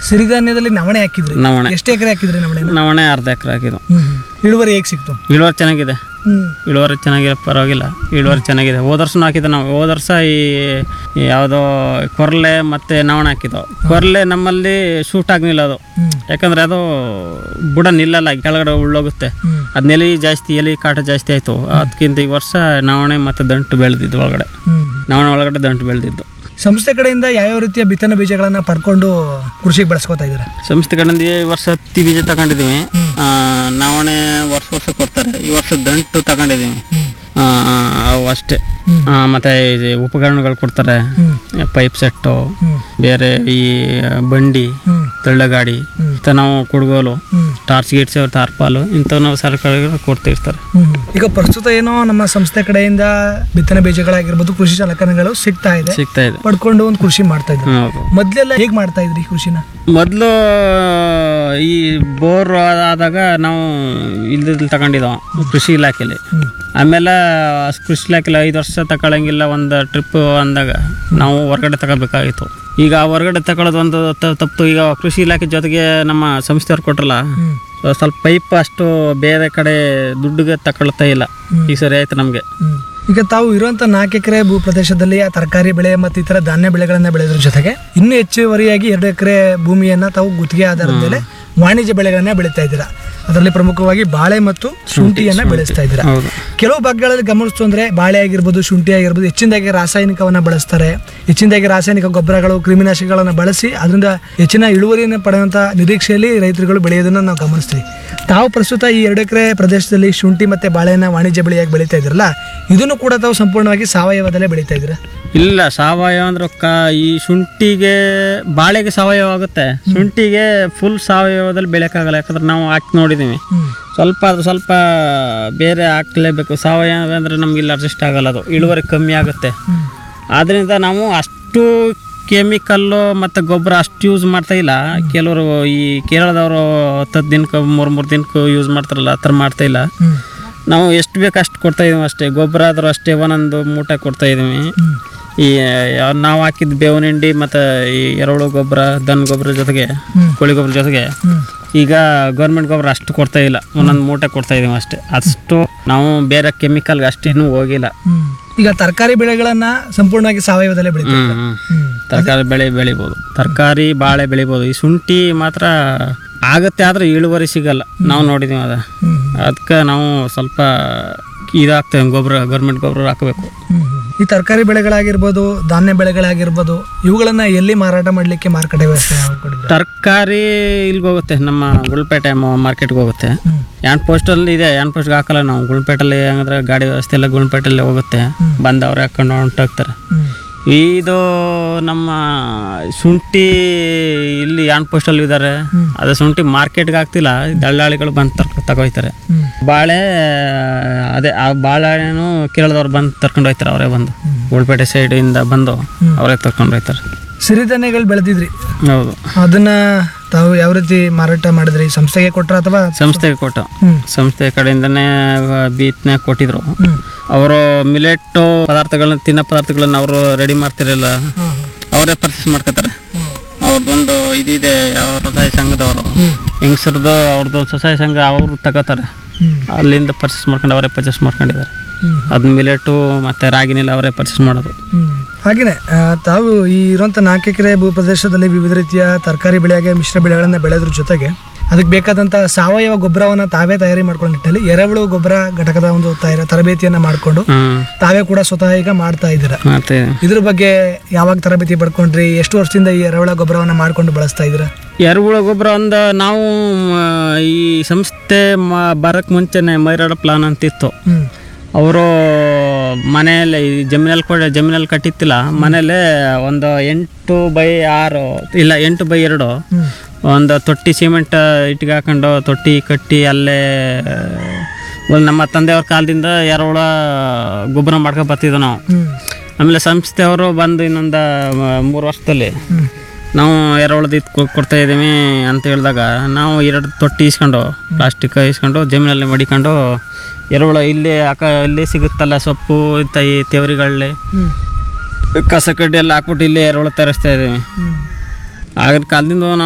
ಸಿರಿಧಾನ್ಯದಲ್ಲಿ ನವಣೆ ಹಾಕಿದ್ರಿ ನವಣೆ ಎಷ್ಟು ಎಕರೆ ಹಾಕಿದ್ರಿ ನವಣೆ ನವಣೆ ಅರ್ಧ ಎಕರೆ ಹಾಕಿದ್ದು ಇಳುವರಿ ಹೇಗೆ ಸಿಕ್ತು ಇಳುವರಿ ಚೆನ್ನಾಗಿದೆ ಹ್ಮ್ ಇಳುವರಿ ಚೆನ್ನಾಗಿದೆ ಪರವಾಗಿಲ್ಲ ಇಳುವರಿ ಚೆನ್ನಾಗಿದೆ ಹೋದ ವರ್ಷನೂ ಹಾಕಿದ್ದು ನಾವು ಹೋದ ವರ್ಷ ಈ ಈ ಯಾವುದೋ ಕೊರ್ಲೆ ಮತ್ತು ನವಣ ಹಾಕಿದ್ದು ಕೊರ್ಲೆ ನಮ್ಮಲ್ಲಿ ಶೂಟ್ ಆಗಲಿಲ್ಲ ಅದು ಹ್ಮ್ ಯಾಕಂದರೆ ಅದು ಬುಡ ನಿಲ್ಲಲ್ಲ ಕೆಳಗಡೆ ಉಳ್ಳೋಗುತ್ತೆ ಹ್ಮ್ ಅದು ನೆಲಿ ಜಾಸ್ತಿ ಎಲಿ ಕಾಟ ಜಾಸ್ತಿ ಆಯಿತು ಅದಕ್ಕಿಂತ ಈ ವರ್ಷ ನವಣೆ ಮತ್ತು ದಂಟು ಬೆಳೆದಿದ್ದು ಒಳಗಡೆ ಹ್ಮ್ ನವಣೆ ಒಳಗಡೆ ದಂಟು ಬೆಳೆದಿದ್ದು ಸಂಸ್ಥೆ ಕಡೆಯಿಂದ ಯಾವ್ಯಾವ ರೀತಿಯ ಬಿತ್ತನೆ ಬೀಜಗಳನ್ನ ಪಡ್ಕೊಂಡು ಕೃಷಿಗೆ ಬಳಸ್ಕೊತಾ ಇದ್ದೀರಾ ಸಂಸ್ಥೆ ಕಡೆಯಿಂದ ಈ ವರ್ಷ ಹತ್ತಿ ಬೀಜ ತಗೊಂಡಿದ್ದೀವಿ ಆ, ನವಣೆ ವರ್ಷ ವರ್ಷ ಕೊಡ್ತಾರೆ ಈ ವರ್ಷ ದಂಟು ತಗೊಂಡಿದ್ದೀವಿ ಆ, ಅವು ಅಷ್ಟೇ ಆ, ಮತ್ತೆ ಇದು ಉಪಕರಣಗಳು ಕೊಡ್ತಾರೆ ಹ್ಮ್ ಪೈಪ್ ಸೆಟ್ಟು ಹ್ಮ್ ಬೇರೆ ಈ ಬಂಡಿ ಹ್ಮ್ ತಳ್ಳಗಾಡಿ ಹ್ಮ್. ಮತ್ತು ನಾವು ಕುಡ್ಗೋಲು ಹ್ಮ್ ಟಾರ್ಚ್ ಗಿಟ್ಸ್ ಟಾರ್ಪಾಲು ಇಂಥವು ನಾವು ಸರ್ಕಾರಗಳು ಕೊಡ್ತಿರ್ತಾರೆ ಹ್ಮ್. ಈಗ ಪ್ರಸ್ತುತ ಏನೋ ನಮ್ಮ ಸಂಸ್ಥೆ ಕಡೆಯಿಂದ ಬಿತ್ತನೆ ಬೀಜಗಳಾಗಿರ್ಬೋದು ಕೃಷಿ ಸಲಕರಣೆಗಳು ಸಿಗ್ತಾ ಇದೆ ಸಿಗ್ತಾ ಇದೆ ಪಡ್ಕೊಂಡು ಒಂದು ಕೃಷಿ ಮಾಡ್ತಾ ಇದ್ರು ಹೌದು ಮೊದ್ಲೆಲ್ಲ ಹೇಗ್ ಮಾಡ್ತಾ ಇದ್ರಿ ಕೃಷಿನ ಮೊದಲು ಈ ಬೋರ್ ಆದಾಗ ನಾವು ಇಲ್ದಿದ್ದು ತಗೊಂಡಿದ್ದೋ ಕೃಷಿ ಇಲಾಖೆಲಿ ಆಮೇಲೆ ಕೃಷಿ ಇಲಾಖೆಲಿ ಐದು ವರ್ಷ ತಗೊಳಂಗಿಲ್ಲ ಒಂದು ಟ್ರಿಪ್ ಅಂದಾಗ ನಾವು ಹೊರಗಡೆ ತಗೋಬೇಕಾಗಿತ್ತು ಈಗ ಆ ಹೊರಗಡೆ ತಗೊಳ್ಳೋದು ಒಂದು ತ- ತಪ್ಪು ಈಗ ಕೃಷಿ ಇಲಾಖೆ ಜೊತೆಗೆ ನಮ್ಮ ಸಂಸ್ಥೆಯವ್ರು ಕೊಟ್ರಲ್ಲ ಸೊ ಸ್ವಲ್ಪ ಪೈಪ್ ಅಷ್ಟು ಬೇರೆ ಕಡೆ ದುಡ್ಡಿಗೆ ತಗೊಳ್ತಾ ಇಲ್ಲ ಈ ಸರಿ ಆಯ್ತು ನಮಗೆ ಹ್ಮ್. ಈಗ ತಾವು ಇರುವಂತ ನಾಲ್ಕು ಎಕರೆ ಭೂ ಪ್ರದೇಶದಲ್ಲಿ ಆ ತರಕಾರಿ ಬೆಳೆ ಮತ್ತು ಇತರ ಧಾನ್ಯ ಬೆಳೆಗಳನ್ನ ಬೆಳೆಯೋದ್ರ ಜೊತೆಗೆ ಇನ್ನೂ ಹೆಚ್ಚುವರಿಯಾಗಿ ಎರಡು ಎಕರೆ ಭೂಮಿಯನ್ನ ತಾವು ಗುತ್ತಿಗೆ ಆಧಾರದ ಮೇಲೆ ವಾಣಿಜ್ಯ ಬೆಳೆಗಳನ್ನ ಬೆಳೀತಾ ಇದ್ದೀರಾ ಅದರಲ್ಲಿ ಪ್ರಮುಖವಾಗಿ ಬಾಳೆ ಮತ್ತು ಶುಂಠಿಯನ್ನ ಬೆಳೆಸ್ತಾ ಇದ್ದೀರಾ ಹೌದು ಕೆಲವು ಭಾಗಗಳಲ್ಲಿ ಗಮನಿಸ್ತು ಅಂದ್ರೆ ಬಾಳೆ ಆಗಿರ್ಬೋದು ಶುಂಠಿ ಆಗಿರ್ಬೋದು ಹೆಚ್ಚಿನದಾಗಿ ರಾಸಾಯನಿಕವನ್ನ ಬಳಸ್ತಾರೆ ಹೆಚ್ಚಿನದಾಗಿ ರಾಸಾಯನಿಕ ಗೊಬ್ಬರಗಳು ಕ್ರಿಮಿನಾಶಕಗಳನ್ನ ಬಳಸಿ ಅದರಿಂದ ಹೆಚ್ಚಿನ ಇಳುವರಿಯನ್ನು ಪಡೆಯುವಂತ ನಿರೀಕ್ಷೆಯಲ್ಲಿ ರೈತರುಗಳು ಬೆಳೆಯೋದನ್ನ ನಾವು ಗಮನಿಸ್ತೀವಿ ತಾವು ಪ್ರಸ್ತುತ ಈ ಎರಡು ಎಕರೆ ಪ್ರದೇಶದಲ್ಲಿ ಶುಂಠಿ ಮತ್ತೆ ಬಾಳೆನ ವಾಣಿಜ್ಯ ಬೆಳೆಯಾಗಿ ಬೆಳೀತಾ ಇದ್ರಲ್ಲ ಇದನ್ನು ಕೂಡ ತಾವು ಸಂಪೂರ್ಣವಾಗಿ ಸಾವಯವದಲ್ಲೇ ಬೆಳೀತಾ ಇದ್ದೀರಾ ಇಲ್ಲ ಸಾವಯವ ಅಂದ್ರೆ ಕ ಈ ಶುಂಠಿಗೆ ಬಾಳೆಗೆ ಸಾವಯವ ಆಗುತ್ತೆ ಶುಂಠಿಗೆ ಫುಲ್ ಸಾವಯವದಲ್ಲಿ ಬೆಳೆಯೋಕ್ಕಾಗಲ್ಲ ಯಾಕಂದ್ರೆ ನಾವು ಹಾಕಿ ನೋಡಿದ್ದೀವಿ ಸ್ವಲ್ಪ ಅದು ಸ್ವಲ್ಪ ಬೇರೆ ಹಾಕ್ಲೇಬೇಕು ಸಾವಯವ ಅಂದರೆ ನಮ್ಗೆ ಇಲ್ಲಿ ಅಡ್ಜಸ್ಟ್ ಆಗಲ್ಲ ಅದು ಇಳುವರಿ ಕಮ್ಮಿ ಆಗುತ್ತೆ ಆದ್ದರಿಂದ ನಾವು ಅಷ್ಟು ಕೆಮಿಕಲ್ಲು ಮತ್ತು ಗೊಬ್ಬರ ಅಷ್ಟು ಯೂಸ್ ಮಾಡ್ತಾ ಇಲ್ಲ ಕೆಲವರು ಈ ಕೇರಳದವರು ಹತ್ತು ದಿನಕ್ಕೆ ಮೂರು ಮೂರು ದಿನಕ್ಕೆ ಯೂಸ್ ಮಾಡ್ತಾರಲ್ಲ ಆ ಥರ ಮಾಡ್ತಾ ಇಲ್ಲ ನಾವು ಎಷ್ಟು ಬೇಕು ಅಷ್ಟು ಕೊಡ್ತಾ ಇದೀವಿ ಅಷ್ಟೇ ಗೊಬ್ಬರ ಆದರೂ ಅಷ್ಟೇ ಒಂದೊಂದು ಮೂಟೆ ಕೊಡ್ತಾ ಇದೀವಿ ಈ ಯಾವ- ನಾವು ಹಾಕಿದ ಬೇವಿನ ಹಿಂಡಿ ಮತ್ತು ಈ ಎರೆಹುಳು ಗೊಬ್ಬರ ದನ ಗೊಬ್ಬರ ಜೊತೆಗೆ ಕೋಳಿ ಗೊಬ್ಬರ ಜೊತೆಗೆ ಈಗ ಗೌರ್ಮೆಂಟ್ ಗೊಬ್ಬರ ಅಷ್ಟು ಕೊಡ್ತಾ ಇಲ್ಲ ಒಂದೊಂದು ಮೂಟೆ ಕೊಡ್ತಾ ಇದೀವಿ ಅಷ್ಟೇ ಅಷ್ಟು ನಾವು ಬೇರೆ ಕೆಮಿಕಲ್ಗೆ ಅಷ್ಟೇನು ಹೋಗಿಲ್ಲ ಈಗ ತರಕಾರಿ ಬೆಳೆಗಳನ್ನ ಸಂಪೂರ್ಣವಾಗಿ ಸಾವಯವದಲ್ಲೇ ಬೆಳೀತಾರೆ ಹ್ಮ್, ಹ್ಮ್. ತರಕಾರಿ ಬೆಳೆ ಬೆಳಿಬೋದು ತರಕಾರಿ ಬಾಳೆ ಬೆಳಿಬೋದು ಈ ಶುಂಠಿ ಮಾತ್ರ ಆಗತ್ತೆ ಆದ್ರೆ ಇಳುವರಿ ಸಿಗಲ್ಲ ನಾವು ನೋಡಿದೀವಿ ಅದ ಅದಕ್ಕೆ ನಾವು ಸ್ವಲ್ಪ ಇದಾಗ್ತೇವೆ ಗೊಬ್ಬರ ಗೌರ್ಮೆಂಟ್ ಗೊಬ್ಬರ ಹಾಕಬೇಕು ಈ ತರಕಾರಿ ಬೆಳೆಗಳಾಗಿರ್ಬೋದು ಧಾನ್ಯ ಬೆಳೆಗಳಾಗಿರ್ಬೋದು ಇವುಗಳನ್ನ ಎಲ್ಲಿ ಮಾರಾಟ ಮಾಡ್ಲಿಕ್ಕೆ ಮಾರುಕಟ್ಟೆ ವ್ಯವಸ್ಥೆ ಮಾಡ್ಕೊಂಡಿದ್ದಾರೆ ತರಕಾರಿ ಇಲ್ಲಿಗೆ ಹೋಗುತ್ತೆ ನಮ್ಮ ಗುಳ್ಪೇಟೆ ಮಾರ್ಕೆಟ್ಗೆ ಹೋಗುತ್ತೆ ಯಾನ್ ಪೋಸ್ಟಲ್ಲಿ ಇದೆ ಯಾನ್ ಪೋಸ್ಟ್ಗೆ ಹಾಕಲ್ಲ ನಾವು ಗುಳ್ಪೇಟಲ್ಲಿ ಹಂಗಂದ್ರೆ ಗಾಡಿ ವ್ಯವಸ್ಥೆ ಎಲ್ಲ ಗುಳ್ಪೇಟಲ್ಲಿ ಹೋಗುತ್ತೆ ಬಂದು ಅವ್ರು ಹಾಕೊಂಡು ಹೊಂಟೋಗ್ತಾರೆ ಇದು ನಮ್ಮ ಶುಂಠಿ ಇಲ್ಲಿ ಯಾನ್ ಪೋಸ್ಟಲ್ಲಿ ಇದ್ದಾರೆ ಅದು ಶುಂಠಿ ಮಾರ್ಕೆಟ್ಗೆ ಹಾಕ್ತಿಲ್ಲ ದಳ್ಳಾಳಿಗಳು ಬಂದು ತರ್ಕ ತಗೋಯ್ತಾರೆ ಬಾಳೆ ಅದೇ ಆ ಬಾಳೆಹಣ್ಣು ಕೇರಳದವ್ರು ಬಂದು ತರ್ಕೊಂಡು ಹೋಯ್ತಾರೆ ಅವರೇ ಬಂದು ಗುಳ್ಪೇಟೆ ಸೈಡಿಂದ ಬಂದು ಅವರೇ ತರ್ಕೊಂಡು ಹೋಯ್ತಾರೆ ಸಿರಿಧಾನ್ಯಗಳು ಬೆಳೆದಿದ್ರಿ ಹೌದು ಅದನ್ನ ತಾವು ಯಾವ ರೀತಿ ಮಾರಾಟ ಮಾಡಿದ್ರಿ ಸಂಸ್ಥೆಗೆ ಕೊಟ್ರ ಅಥವಾ ಸಂಸ್ಥೆಗೆ ಕೊಟ್ಟು ಹ್ಮ್. ಸಂಸ್ಥೆ ಕಡೆಯಿಂದನೇ ಬೀಟ್ನ ಕೊಟ್ಟಿದ್ರು ಹ್ಮ್. ಅವರು ಮಿಲೆಟ್ಟು ಪದಾರ್ಥಗಳನ್ನ ತಿನ್ನೋ ಪದಾರ್ಥಗಳನ್ನ ಅವರು ರೆಡಿ ಮಾಡ್ತಿರಲ್ಲ ಅವರೇ ಪರ್ಚೇಸ್ ಮಾಡ್ಕೋತಾರೆ ಅವ್ರದ್ದೊಂದು ಇದಿದೆ ಅವ್ರ ಸ್ವಸಹಾಯ ಸಂಘದವರು ಹೆಂಗಸರದ್ದು ಅವ್ರದ್ದು ಸ್ವಸಹಾಯ ಸಂಘ ಅವರು ತಗೋತಾರೆ ಹ್ಮ್. ಅಲ್ಲಿಂದ ಪರ್ಚೇಸ್ ಮಾಡ್ಕೊಂಡು ಅವರೇ ಪರ್ಚೇಸ್ ಮಾಡ್ಕೊಂಡಿದ್ದಾರೆ ಹ್ಮ್. ಅದು ಮಿಲೆಟು ಮತ್ತು ರಾಗಿನೆಲ್ಲ ಅವರೇ ಪರ್ಚೇಸ್ ಮಾಡೋದು ಹ್ಮ್. ಹಾಗೇನೆ ಆ, ತಾವು ಈ ಇರುವಂತ ನಾಲ್ಕು ಎಕರೆ ಭೂ ಪ್ರದೇಶದಲ್ಲಿ ವಿವಿಧ ರೀತಿಯ ತರಕಾರಿ ಬೆಳೆಯಾಗಿ ಮಿಶ್ರ ಬೆಳೆಗಳನ್ನ ಬೆಳೆದ್ರ ಜೊತೆಗೆ ಅದಕ್ಕೆ ಬೇಕಾದಂತ ಸಾವಯವ ಗೊಬ್ಬರವನ್ನ ತಾವೇ ತಯಾರಿ ಮಾಡ್ಕೊಂಡು ನಿಟ್ಟಿನಲ್ಲಿ ಎರೆಹುಳು ಗೊಬ್ಬರ ಘಟಕದ ಒಂದು ತಯಾರ ತರಬೇತಿಯನ್ನ ಮಾಡಿಕೊಂಡು ಹ್ಞೂ ತಾವೇ ಕೂಡ ಸ್ವತಃ ಈಗ ಮಾಡ್ತಾ ಇದ್ದೀರಾ ಮಾಡ್ತಾಯಿದ್ದೀವಿ ಇದ್ರ ಬಗ್ಗೆ ಯಾವಾಗ ತರಬೇತಿ ಪಡ್ಕೊಂಡ್ರಿ ಎಷ್ಟು ವರ್ಷದಿಂದ ಈ ಎರೆಹುಳ ಗೊಬ್ಬರವನ್ನ ಮಾಡ್ಕೊಂಡು ಬಳಸ್ತಾ ಇದ್ದೀರಾ ಎರೆಹುಳ ಗೊಬ್ಬರ ಒಂದು ನಾವು ಮ, ಈ ಸಂಸ್ಥೆ ಮ ಬರೋಕ್ಕೆ ಮುಂಚೆನೆ ಮೈರಾಡ ಪ್ಲಾನ್ ಅಂತಿತ್ತು ಹ್ಮ್ ಅವರು ಮನೆಯಲ್ಲಿ ಈ ಜಮೀನಲ್ಲಿ ಕೊಡ ಜಮೀನಲ್ಲಿ ಕಟ್ಟಿತ್ತಿಲ್ಲ ಮನೇಲೆ ಒಂದು ಎಂಟು ಬೈ ಆರು ಇಲ್ಲ ಎಂಟು ಬೈ ಎರಡು ಒಂದು ತೊಟ್ಟಿ ಸಿಮೆಂಟ್ ಇಟ್ಟಿಗೆ ಹಾಕೊಂಡು ತೊಟ್ಟಿ ಕಟ್ಟಿ ಅಲ್ಲೇ ಒಂದು ನಮ್ಮ ತಂದೆಯವ್ರ ಕಾಲದಿಂದ ಎರೆಹುಳ ಗೊಬ್ಬರ ಮಾಡ್ಕೊಂಡು ಬರ್ತಿದ್ವು ನಾವು ಹ್ಮ್ ಆಮೇಲೆ ಸಂಸ್ಥೆಯವರು ಬಂದು ಇನ್ನೊಂದು ಮೂರು ವರ್ಷದಲ್ಲಿ ನಾವು ಎರೆಹುಳದ ಇದು ಕೊ- ಕೊಡ್ತಾ ಇದ್ದೀವಿ ಅಂತ ಹೇಳಿದಾಗ ನಾವು ಎರಡು ತೊಟ್ಟಿ ಇಸ್ಕೊಂಡು ಪ್ಲಾಸ್ಟಿಕ್ ಇಸ್ಕೊಂಡು ಜಮೀನಲ್ಲಿ ಮಡಿಕೊಂಡು ಎರೆಹುಳ ಇಲ್ಲಿ ಅಕ ಇಲ್ಲಿ ಸಿಗುತ್ತಲ್ಲ ಸೊಪ್ಪು ಇಂಥ ಈ ತೇವರಿಗಳಲ್ಲಿ ಹ್ಮ್ ಕಸ ಕಡ್ಡಿ ಎಲ್ಲ ಹಾಕ್ಬಿಟ್ಟು ಇಲ್ಲಿ ಎರೆಹುಳ ತರಿಸ್ತಾ ಇದ್ದೀವಿ ಹ್ಮ್ ಆಗಿನ ಕಾಲದಿಂದ ನಾವು